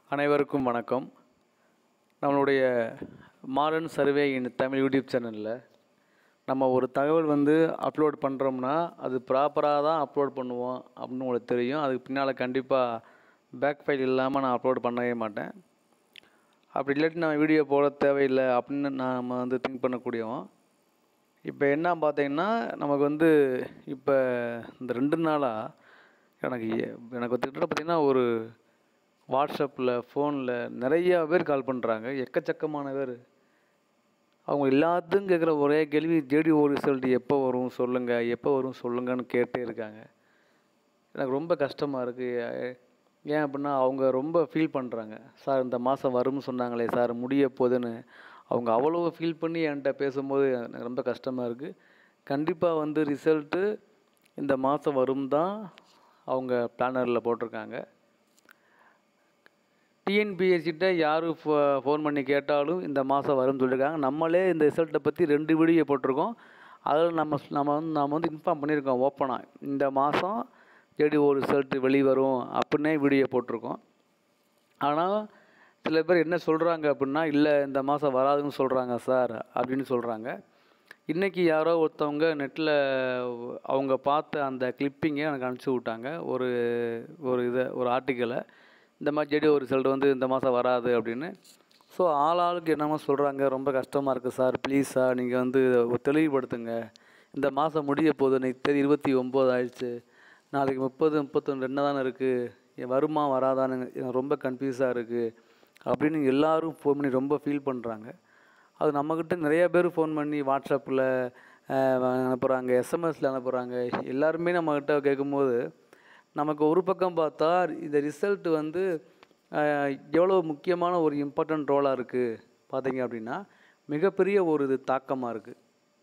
அனைவருக்கும் வணக்கம் நம்மளுடைய modern survey in Tamil YouTube சேனலில் நம்ம ஒரு தகவல் வந்து அப்லோட் பண்ணுறோம்னா அது ப்ராப்பராக தான் அப்லோட் பண்ணுவோம் அப்படின்னு உங்களுக்கு தெரியும் அதுக்கு பின்னால் கண்டிப்பாக பேக் ஃபைல் இல்லாமல் நான் அப்லோட் பண்ணவே மாட்டேன் அப்படி இல்லாட்டி நம்ம வீடியோ போட தேவையில்லை அப்படின்னு நாம் வந்து திங்க் பண்ணக்கூடியவன் இப்போ என்ன பார்த்தீங்கன்னா நமக்கு வந்து இப்போ இந்த ரெண்டு நாளாக எனக்கு எ- எனக்கு கிட்டத்தட்ட பார்த்தீங்கன்னா ஒரு வாட்ஸ்அப்பில் ஃபோனில் நிறையா பேர் கால் பண்ணுறாங்க எக்கச்சக்கமான பேர் அவங்க எல்லாத்துக்கும் கேட்குற ஒரே கேள்வி ஜேடி ஓ ரிசல்ட் எப்போ வரும் சொல்லுங்கள் எப்போ வரும் சொல்லுங்கன்னு கேட்டே இருக்காங்க எனக்கு ரொம்ப கஷ்டமாக இருக்குது ஏன் அப்படின்னா அவங்க ரொம்ப ஃபீல் பண்ணுறாங்க சார் இந்த மாதம் வரும்னு சொன்னாங்களே சார் முடிய போகுதுன்னு அவங்க அவ்வளோ ஃபீல் பண்ணி என்கிட்ட பேசும்போது எனக்கு ரொம்ப கஷ்டமாக இருக்குது கண்டிப்பாக வந்து ரிசல்ட்டு இந்த மாதம் வரும் தான் அவங்க பிளானரில் போட்டிருக்காங்க டிஎன்பிஎஸ்சிட்ட யார் ஃபோன் பண்ணி கேட்டாலும் இந்த மாதம் வரும்னு சொல்லியிருக்காங்க நம்மளே இந்த ரிசல்ட்டை பற்றி ரெண்டு வீடியோ போட்டிருக்கோம் அதில் நம்ம நம்ம வந்து நம்ம வந்து இன்ஃபார்ம் பண்ணியிருக்கோம் ஓப்பனாக இந்த மாதம் ஜேடிஓ ரிசல்ட்டு வெளிவரும் அப்படின்னே வீடியோ போட்டிருக்கோம் ஆனால் சில பேர் என்ன சொல்கிறாங்க அப்படின்னா இல்லை இந்த மாதம் வராதுன்னு சொல்கிறாங்க சார் அப்படின்னு சொல்கிறாங்க இன்றைக்கி யாரோ ஒருத்தவங்க நெட்டில் அவங்க பார்த்த அந்த கிளிப்பிங்கை எனக்கு அனுப்பிச்சி விட்டாங்க ஒரு ஒரு இதை ஒரு ஆர்டிக்கலை இந்த மாதிரி ஜெடி ஒரு ரிசல்ட் வந்து இந்த மாதம் வராது அப்படின்னு ஸோ ஆள் ஆளுக்கு என்னமோ சொல்கிறாங்க ரொம்ப கஷ்டமாக இருக்குது சார் ப்ளீஸ் சார் நீங்கள் வந்து ஒரு தெளிவுபடுத்துங்க இந்த மாதம் முடிய போகுது இன்னைக்கு தேதி இருபத்தி ஒம்பது ஆயிடுச்சு நாளைக்கு முப்பது முப்பத்தொன்று ரெண்டு தானே இருக்குது வருமா வராதான்னு எனக்கு ரொம்ப கன்ஃபியூஸாக இருக்குது அப்படின்னு எல்லாரும் ஃபோன் பண்ணி ரொம்ப ஃபீல் பண்ணுறாங்க அது நம்மக்கிட்ட நிறைய பேர் ஃபோன் பண்ணி வாட்ஸ்அப்பில் அனுப்புகிறாங்க எஸ்எம்எஸில் அனுப்புகிறாங்க எல்லாருமே நம்மக்கிட்ட கேட்கும்போது நமக்கு ஒரு பக்கம் பார்த்தா இந்த ரிசல்ட் வந்து அஹ், எவ்வளோ முக்கியமான ஒரு இம்பார்ட்டன்ட் ரோலாக இருக்குது பார்த்தீங்க அப்படின்னா மிகப்பெரிய ஒரு இது தாக்கமாக இருக்குது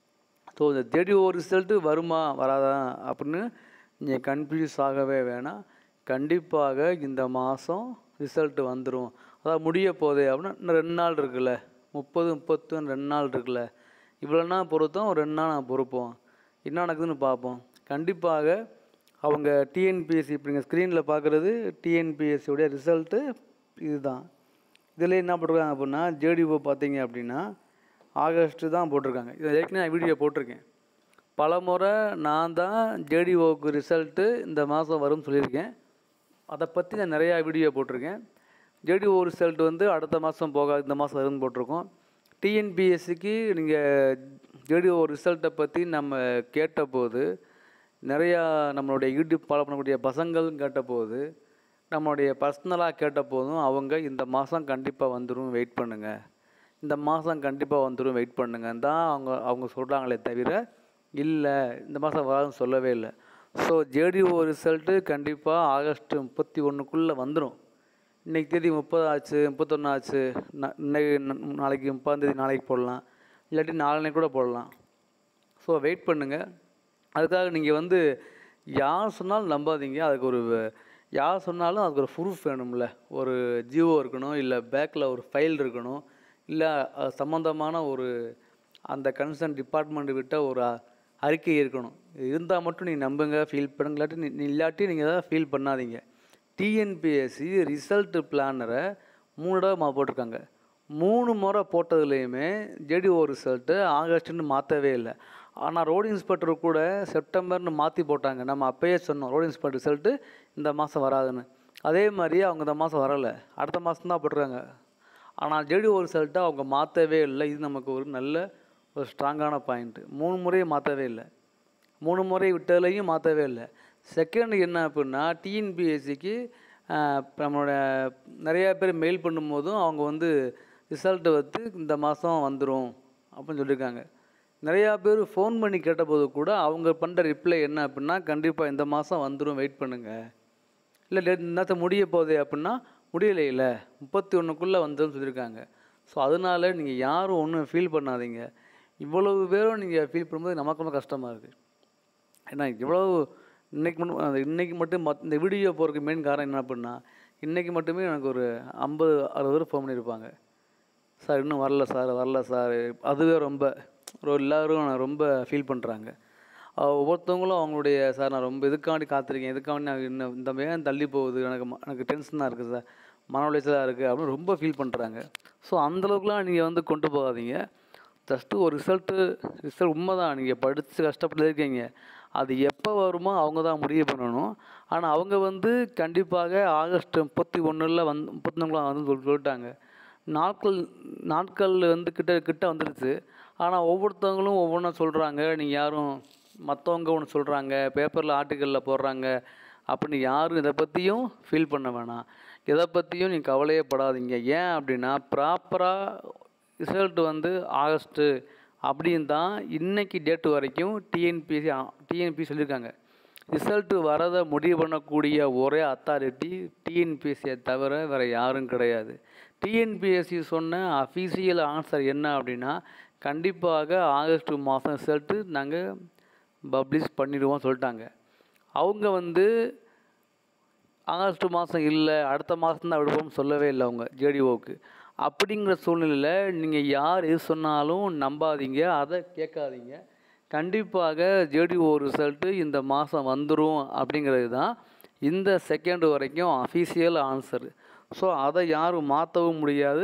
ஸோ இந்த தேடி ஒரு ரிசல்ட்டு வருமா வராதா அப்படின்னு நீங்கள் கன்ஃபியூஸ் ஆகவே வேணாம் கண்டிப்பாக இந்த மாதம் ரிசல்ட்டு வந்துடும் அதாவது முடிய போதே அப்படின்னா இன்னும் ரெண்டு நாள் இருக்குல்ல முப்பது முப்பத்து ரெண்டு நாள் இருக்குல்ல இவ்வளோ நாள் பொறுத்தோம் ஒரு ரெண்டு நாள் நான் பொறுப்போம் என்ன நடக்குதுன்னு பார்ப்போம் கண்டிப்பாக அவங்க டிஎன்பிஎஸ்சி இப்போ நீங்கள் ஸ்க்ரீனில் பார்க்குறது டிஎன்பிஎஸ்சியோடைய ரிசல்ட்டு இதுதான் இதில் என்ன போட்டிருக்காங்க அப்படின்னா ஜேடிஓ பார்த்தீங்க அப்படின்னா ஆகஸ்ட்டு தான் போட்டிருக்காங்க இதை ஏற்கனவே நான் வீடியோ போட்டிருக்கேன் பல முறை நான் தான் ஜேடிஓக்கு ரிசல்ட்டு இந்த மாதம் வரும்னு சொல்லியிருக்கேன் அதை பற்றி நான் நிறையா வீடியோ போட்டிருக்கேன் ஜேடிஓ ரிசல்ட் வந்து அடுத்த மாதம் போகாது இந்த மாதம் வரும்னு போட்டிருக்கோம் டிஎன்பிஎஸ்சிக்கு நீங்கள் ஜேடிஓ ரிசல்ட்டை பற்றி நம்ம கேட்டபோது நிறையா நம்மளுடைய யூடியூப் ஃபாலோ பண்ணக்கூடிய பசங்கள் கேட்டபோது நம்மளுடைய பர்சனலாக கேட்டபோதும் அவங்க இந்த மாதம் கண்டிப்பாக வந்துடும் வெயிட் பண்ணுங்கள் இந்த மாதம் கண்டிப்பாக வந்துடும் வெயிட் பண்ணுங்கன்னு தான் அவங்க அவங்க சொல்கிறாங்களே தவிர இல்லை இந்த மாதம் வராதுன்னு சொல்லவே இல்லை ஸோ ஜேடிஓ ரிசல்ட்டு கண்டிப்பாக ஆகஸ்ட் முப்பத்தி ஒன்றுக்குள்ளே வந்துடும் இன்றைக்கி தேதி முப்பது ஆச்சு முப்பத்தொன்று ஆச்சு நா- இன்னைக்கு ந- நாளைக்கு முப்பதாந்தேதி நாளைக்கு போடலாம் இல்லாட்டி நாளைக்கு கூட போடலாம் ஸோ வெயிட் பண்ணுங்கள் அதுக்காக நீங்கள் வந்து யார் சொன்னாலும் நம்பாதீங்க அதுக்கு ஒரு யார் சொன்னாலும் அதுக்கு ஒரு ப்ரூஃப் வேணும்ல ஒரு ஜியோ இருக்கணும் இல்லை பேக்கில் ஒரு ஃபைல் இருக்கணும் இல்லை அது சம்மந்தமான ஒரு அந்த கன்சர்ன் டிபார்ட்மெண்ட் விட்ட ஒரு அ- அறிக்கை இருக்கணும் இது இருந்தால் மட்டும் நீங்கள் நம்புங்க ஃபீல் பண்ணுங்க இல்லாட்டி நீ- நீ இல்லாட்டி நீங்கள் எதாவது ஃபீல் பண்ணாதீங்க டிஎன்பிஎஸ்சி ரிசல்ட்டு பிளானரை மூணு தடவை மா போட்டிருக்காங்க மூணு முறை போட்டதுலேயுமே ஜேடிஓ ரிசல்ட்டு ஆகஸ்ட்டுன்னு மாற்றவே இல்லை ஆனால் ரோடு இன்ஸ்பெக்டர் கூட செப்டம்பர்னு மாற்றி போட்டாங்க நம்ம அப்பயே சொன்னோம் ரோடு இன்ஸ்பெக்டர் ரிசல்ட்டு இந்த மாதம் வராதுன்னு அதே மாதிரி அவங்க இந்த மாதம் வரலை அடுத்த மாதம் தான் போட்டிருக்காங்க ஆனால் ஜேடிஓ ரிசல்ட்டை அவங்க மாற்றவே இல்லை இது நமக்கு ஒரு நல்ல ஒரு ஸ்ட்ராங்கான பாயிண்ட்டு மூணு முறையும் மாற்றவே இல்லை மூணு முறை விட்டதுலையும் மாற்றவே இல்லை செகண்ட் என்ன அப்படின்னா டிஎன்பிஎஸ்சிக்கு நம்மளோட நிறையா பேர் மெயில் பண்ணும்போதும் அவங்க வந்து ரிசல்ட்டு வந்து இந்த மாதம் வந்துடும் அப்படின்னு சொல்லியிருக்காங்க நிறையா பேர் ஃபோன் பண்ணி கேட்டபோது கூட அவங்க பண்ணுற ரிப்ளை என்ன அப்படின்னா கண்டிப்பாக இந்த மாதம் வந்துடும் வெயிட் பண்ணுங்கள் இல்லை டேட் இந்த முடிய போகுது அப்படின்னா முடியலை இல்லை முப்பத்தி ஒன்றுக்குள்ளே வந்துடும் சொல்லியிருக்காங்க ஸோ அதனால நீங்கள் யாரும் ஒன்றும் ஃபீல் பண்ணாதீங்க இவ்வளவு பேரும் நீங்கள் ஃபீல் பண்ணும்போது நமக்கு ரொம்ப கஷ்டமாக இருக்குது ஏன்னா இவ்வளவு இன்னைக்கு மட்டும் அந்த இன்னைக்கு மட்டும் மத் இந்த வீடியோ போகிறதுக்கு மெயின் காரணம் என்ன அப்படின்னா இன்றைக்கி மட்டுமே எனக்கு ஒரு ஐம்பது அறுபது பேர் ஃபோன் பண்ணியிருப்பாங்க சார் இன்னும் வரல சார் வரல சார் அதுவே ரொம்ப ஒரு எல்லோரும் ரொம்ப ஃபீல் பண்ணுறாங்க ஒவ்வொருத்தவங்களும் அவங்களுடைய சார் நான் ரொம்ப இதுக்காண்டி காத்திருக்கேன் இதுக்காண்டி நான் இன்னும் இந்த வேகம் தள்ளி போகுது எனக்கு ம- எனக்கு டென்ஷனாக இருக்குது சார் மன உளைச்சலாக இருக்குது அப்படின்னு ரொம்ப ஃபீல் பண்ணுறாங்க ஸோ அந்தளவுக்குலாம் நீங்கள் வந்து கொண்டு போகாதீங்க ஜஸ்ட்டு ஒரு ரிசல்ட்டு ரிசல்ட் உண்மை தான் நீங்கள் படித்து கஷ்டப்பட்டு இருக்கீங்க அது எப்போ வருமோ அவங்க தான் முடிவு பண்ணணும் ஆனால் அவங்க வந்து கண்டிப்பாக ஆகஸ்ட் முப்பத்தி ஒன்றில் வந்து முப்பத்தொன்னுலாம் வந்து சொல் சொல்லிட்டாங்க நாட்கள் நாட்கள் வந்து கிட்ட கிட்ட வந்துடுச்சு ஆனால் ஒவ்வொருத்தவங்களும் ஒவ்வொன்றா சொல்கிறாங்க நீங்கள் யாரும் மற்றவங்க ஒன்று சொல்கிறாங்க பேப்பரில் ஆர்டிக்கலில் போடுறாங்க அப்படின்னு யாரும் இதை பற்றியும் ஃபீல் பண்ண வேணாம் இதை பற்றியும் நீங்கள் கவலையே படாதீங்க ஏன் அப்படின்னா ப்ராப்பராக ரிசல்ட் வந்து ஆகஸ்ட்டு அப்படின்னு தான் இன்னைக்கு டேட்டு வரைக்கும் டிஎன்பிஎஸ்சி டிஎன்பி சொல்லியிருக்காங்க ரிசல்ட்டு வரதை முடிவு பண்ணக்கூடிய ஒரே அத்தாரிட்டி டிஎன்பிஎஸ்சியை தவிர வேறு யாரும் கிடையாது டிஎன்பிஎஸ்சி சொன்ன அஃபீஷியல் ஆன்சர் என்ன அப்படின்னா கண்டிப்பாக ஆகஸ்ட் மாதம் ரிசல்ட்டு நாங்கள் பப்ளிஷ் பண்ணிடுவோம் சொல்லிட்டாங்க அவங்க வந்து ஆகஸ்ட் மாதம் இல்லை அடுத்த மாதம் தான் விடுவோம்னு சொல்லவே இல்லை அவங்க ஜேடிஓக்கு அப்படிங்கிற சூழ்நிலையில் நீங்கள் யார் எது சொன்னாலும் நம்பாதீங்க அதை கேட்காதீங்க கண்டிப்பாக ஜேடிஓ ரிசல்ட்டு இந்த மாதம் வந்துடும் அப்படிங்கிறது தான் இந்த செகண்ட் வரைக்கும் அஃபீஷியல் ஆன்சர் ஸோ அதை யாரும் மாற்றவும் முடியாது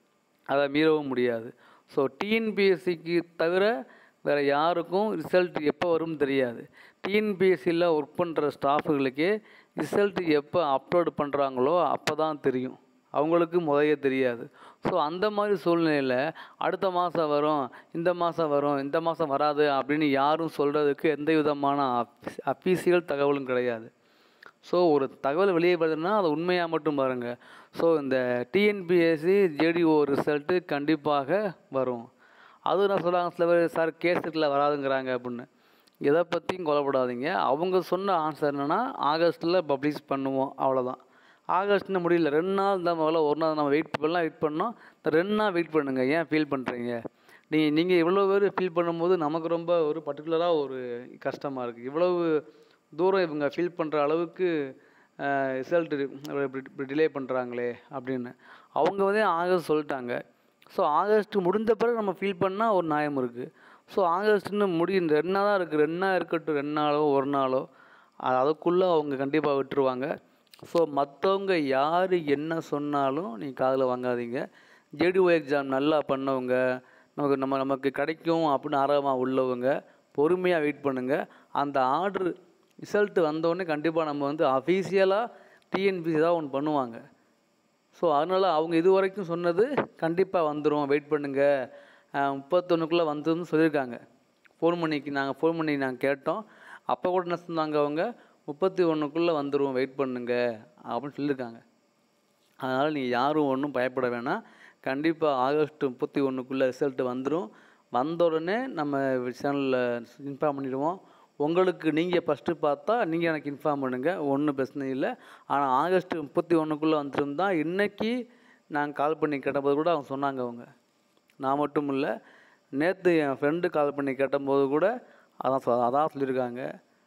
அதை மீறவும் முடியாது ஸோ டிஎன்பிஎஸ்சிக்கு தவிர வேறு யாருக்கும் ரிசல்ட் எப்போ வரும்னு தெரியாது டிஎன்பிஎஸ்சியில் ஒர்க் பண்ணுற ஸ்டாஃபுகளுக்கே ரிசல்ட் எப்போ அப்லோட் பண்ணுறாங்களோ அப்போ தான் தெரியும் அவங்களுக்கு முதைய தெரியாது ஸோ அந்த மாதிரி சூழ்நிலையில் அடுத்த மாதம் வரும் இந்த மாதம் வரும் இந்த மாதம் வராது அப்படின்னு யாரும் சொல்கிறதுக்கு எந்த விதமான அஃபீஷியல் தகவலும் கிடையாது ஸோ ஒரு தகவல் வெளியே வருதுன்னா அது உண்மையாக மட்டும் பாருங்கள் ஸோ இந்த டிஎன்பிஎஸ்சி ஜேடிஓ ரிசல்ட்டு கண்டிப்பாக வரும் அது நான் சொல்கிறாங்க சில பேர் சார் கேஸுக்குள்ள வராதுங்கிறாங்க அப்படின்னு எதை பற்றியும் கொலைப்படாதீங்க அவங்க சொன்ன ஆன்சர் என்னென்னா ஆகஸ்ட்டில் பப்ளிஷ் பண்ணுவோம் அவ்வளோதான் ஆகஸ்ட்னு முடியல ரெண்டு நாள் தான் முதல்ல ஒரு நாள் நம்ம வெயிட் பண்ணலாம் வெயிட் பண்ணோம் இந்த ரெண்டு நாள் வெயிட் பண்ணுங்கள் ஏன் ஃபீல் பண்ணுறீங்க நீங்கள் நீங்கள் இவ்வளோ பேர் ஃபீல் பண்ணும்போது நமக்கு ரொம்ப ஒரு பர்டிகுலராக ஒரு கஷ்டமாக இருக்குது இவ்வளவு தூரம் இவங்க ஃபீல் பண்ணுற அளவுக்கு ரிசல்ட் இப்படி டிலே பண்ணுறாங்களே அப்படின்னு அவங்க வந்து ஆகஸ்ட் சொல்லிட்டாங்க ஸோ ஆகஸ்ட் முடிந்த பிறகு நம்ம ஃபீல் பண்ணால் ஒரு நியாயம் இருக்குது ஸோ ஆகஸ்ட்னு முடியும் ரெண்டு நாள் தான் இருக்குது ரெண்டு நாள் இருக்கட்டும் ரெண்டு நாளோ ஒரு நாளோ அது அதுக்குள்ளே அவங்க கண்டிப்பாக விட்டுருவாங்க ஸோ மற்றவங்க யார் என்ன சொன்னாலும் நீங்கள் காதில் வாங்காதீங்க ஜேடிஓ எக்ஸாம் நல்லா பண்ணவங்க நமக்கு நம்ம நமக்கு கிடைக்கும் அப்படின்னு ஆர்வமாக உள்ளவங்க பொறுமையாக வெயிட் பண்ணுங்கள் அந்த ஆர்டர் ரிசல்ட் வந்தோடனே கண்டிப்பாக நம்ம வந்து அஃபீஷியலாக டிஎன்பிசி தான் ஒன்று பண்ணுவாங்க ஸோ அதனால் அவங்க இது வரைக்கும் சொன்னது கண்டிப்பாக வந்துடும் வெயிட் பண்ணுங்கள் முப்பத்தொன்றுக்குள்ளே வந்துருன்னு சொல்லியிருக்காங்க ஃபோன் பண்ணிக்கு நாங்கள் ஃபோன் பண்ணி நாங்கள் கேட்டோம் அப்போ கூட என்ன சொன்னாங்க அவங்க முப்பத்தி ஒன்றுக்குள்ளே வந்துடும் வெயிட் பண்ணுங்க அப்படின்னு சொல்லியிருக்காங்க அதனால் நீங்கள் யாரும் ஒன்றும் பயப்பட வேணாம் கண்டிப்பாக ஆகஸ்ட் முப்பத்தி ஒன்றுக்குள்ளே ரிசல்ட் வந்துடும் வந்த உடனே நம்ம சேனலில் இன்ஃபார்ம் பண்ணிடுவோம் உங்களுக்கு நீங்கள் ஃபஸ்ட்டு பார்த்தா நீங்கள் எனக்கு இன்ஃபார்ம் பண்ணுங்கள் ஒன்றும் பிரச்சனை இல்லை ஆனால் ஆகஸ்ட் முப்பத்தி ஒன்றுக்குள்ளே வந்துருந்தா இன்றைக்கி நாங்கள் கால் பண்ணி கேட்டபோது கூட அவங்க சொன்னாங்க அவங்க நான் மட்டும் இல்லை நேற்று என் ஃப்ரெண்டு கால் பண்ணி கேட்டபோது கூட அதான் சொ- அதான் சொல்லியிருக்காங்க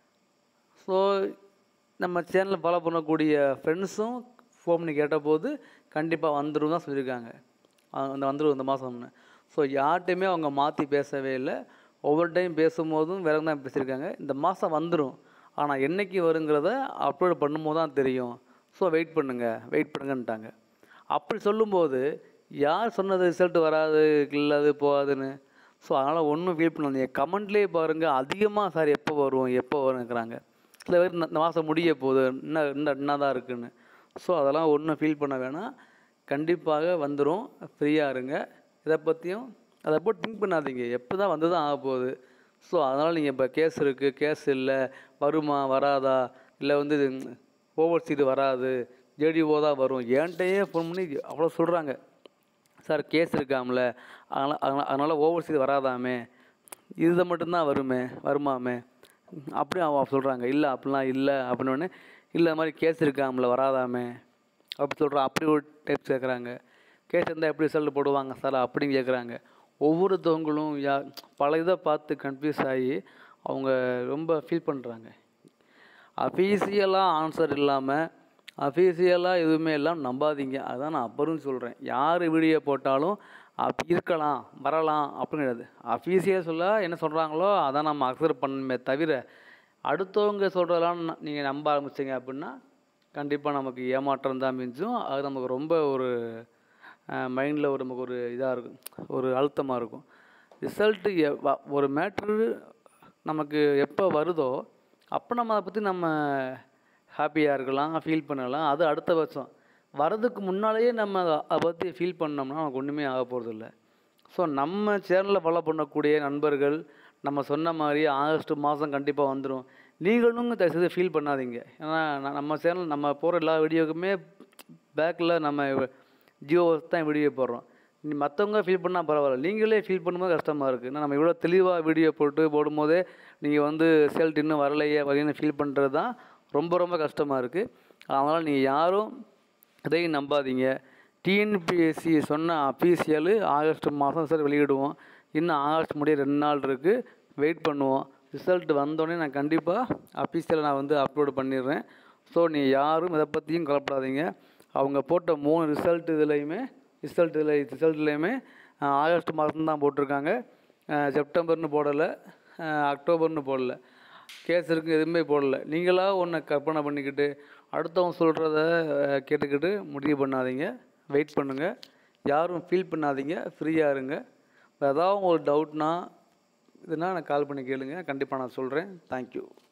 ஸோ நம்ம சேனலை ஃபாலோ பண்ணக்கூடிய ஃப்ரெண்ட்ஸும் ஃபோன் பண்ணி கேட்டபோது கண்டிப்பாக வந்துடும் தான் சொல்லியிருக்காங்க அஹ் அந்த வந்துடும் இந்த மாதம்னு ஸோ யார்கிட்டையுமே அவங்க மாற்றி பேசவே இல்லை ஒவ்வொரு டைம் பேசும்போதும் வேற தான் பேசியிருக்காங்க இந்த மாதம் வந்துடும் ஆனால் என்னைக்கு வருங்கிறத அப்லோட் பண்ணும்போது தான் தெரியும் ஸோ வெயிட் பண்ணுங்கள் வெயிட் பண்ணுங்கன்ட்டாங்க அப்படி சொல்லும்போது யார் சொன்னது ரிசல்ட் வராது இல்லாது போகாதுன்னு ஸோ அதனால் ஒன்றும் ஃபீல் பண்ணாதீங்க கமெண்ட்லேயே பாருங்கள் அதிகமாக சார் எப்போ வரும் எப்போ வரும்ங்கிறாங்க சில பேர் இந்த இந்த மாதம் முடிய போகுது இன்னும் இன்னும் என்ன தான் இருக்குன்னு ஸோ அதெல்லாம் ஒன்றும் ஃபீல் பண்ண வேணாம் கண்டிப்பாக வந்துடும் ஃப்ரீயாக இருங்க இதை பற்றியும் அதை போட்டு திங்க் பண்ணாதீங்க எப்போ தான் வந்து தான் ஆக போகுது ஸோ அதனால் நீங்கள் இப்போ கேஸ் இருக்குது கேஸ் இல்லை வருமா வராதா இல்லை வந்து ஓவர் சீடு வராது ஜேடிஓ தான் வரும் என்கிட்டயே ஃபோன் பண்ணி அவ்வளோ சொல்கிறாங்க சார் கேஸ் இருக்காம்ல அதனால் அதனால் அதனால் ஓவர் சீடு வராதாமே இது மட்டும்தான் வருமே வருமாமே அப்படி அவன் சொல்கிறாங்க இல்லை அப்படிலாம் இல்லை அப்படின்னு இல்லை இந்த மாதிரி கேஸ் இருக்காம்ல வராதாமே அப்படி சொல்கிறான் அப்படி ஒரு டைப்ஸ் கேட்குறாங்க கேஸ் இருந்தால் எப்படி ரிசல்ட் போடுவாங்க சார் அப்படின்னு கேட்குறாங்க ஒவ்வொருத்தவங்களும் யா பல இதை பார்த்து கன்ஃபியூஸ் ஆகி அவங்க ரொம்ப ஃபீல் பண்ணுறாங்க அஃபீஷியலாக ஆன்சர் இல்லாமல் அஃபீஷியலாக எதுவுமே எல்லாம் நம்பாதீங்க அதான் நான் அப்புறம் சொல்கிறேன் யார் வீடியோ போட்டாலும் அப்படி இருக்கலாம் வரலாம் அப்படின்னு கிடையாது அஃபீஷியல் சொல்ல என்ன சொல்கிறாங்களோ அதை நம்ம அக்செப்ட் பண்ணணுமே தவிர அடுத்தவங்க சொல்கிறதெல்லாம் நீங்கள் நம்ப ஆரம்பிச்சிங்க அப்படின்னா கண்டிப்பாக நமக்கு ஏமாற்றம் தான் மிஞ்சும் அது நமக்கு ரொம்ப ஒரு மைண்டில் ஒரு நமக்கு ஒரு இதாக இருக்கும் ஒரு அழுத்தமாக இருக்கும் ரிசல்ட்டு ஒரு மேட்ரு நமக்கு எப்போ வருதோ அப்போ நம்ம அதை பற்றி நம்ம ஹாப்பியாக இருக்கலாம் ஃபீல் பண்ணலாம் அது அடுத்த பட்சம் வரதுக்கு முன்னாலேயே நம்ம அதை பற்றி ஃபீல் பண்ணோம்னா நமக்கு ஒன்றுமே ஆக போகிறதில்ல ஸோ நம்ம சேனலில் ஃபாலோ பண்ணக்கூடிய நண்பர்கள் நம்ம சொன்ன மாதிரி ஆகஸ்ட் மாதம் கண்டிப்பாக வந்துடும் நீங்களும் தயவுசெய்து ஃபீல் பண்ணாதீங்க ஏன்னா ந- நம்ம சேனல் நம்ம போகிற எல்லா வீடியோக்குமே பேக்கில் நம்ம ஜியோ தான் வீடியோ போடுறோம் நீ மற்றவங்க ஃபீல் பண்ணால் பரவாயில்ல நீங்களே ஃபீல் பண்ணும்போது கஷ்டமாக இருக்குது ஏன்னா நம்ம இவ்வளோ தெளிவாக வீடியோ போட்டு போடும்போதே நீங்கள் வந்து சேல்ட் இன்னும் வரலையே வரலைன்னு ஃபீல் பண்ணுறது தான் ரொம்ப ரொம்ப கஷ்டமாக இருக்குது அதனால் நீங்கள் யாரும் இதையும் நம்பாதீங்க டிஎன்பிஎஸ்சி சொன்ன அஃபீஷியலு ஆகஸ்ட் மாதம் சார் வெளியிடுவோம் இன்னும் ஆகஸ்ட் முடிய ரெண்டு நாள் இருக்குது வெயிட் பண்ணுவோம் ரிசல்ட் வந்தோடனே நான் கண்டிப்பாக அஃபீஷியலாக நான் வந்து அப்லோடு பண்ணிடுறேன் ஸோ நீ யாரும் இதை பற்றியும் கவலைப்படாதீங்க அவங்க போட்ட மூணு ரிசல்ட் இதுலேயுமே ரிசல்ட் இதில் ரிசல்ட்லேயுமே ஆகஸ்ட் மாதம் தான் போட்டிருக்காங்க அஹ் செப்டம்பர்னு போடலை அஹ் அக்டோபர்னு போடல கேஸ் இருக்கு எதுவுமே போடல நீங்களாக ஒன்று கற்பனை பண்ணிக்கிட்டு அடுத்தவங்க சொல்கிறத கேட்டுக்கிட்டு முடிவு பண்ணாதீங்க வெயிட் பண்ணுங்கள் யாரும் ஃபீல் பண்ணாதீங்க ஃப்ரீயாக இருங்க ஏதாவது உங்களுக்கு டவுட்னா இதுனா எனக்கு கால் பண்ணி கேளுங்க கண்டிப்பாக நான் சொல்கிறேன் தேங்க்யூ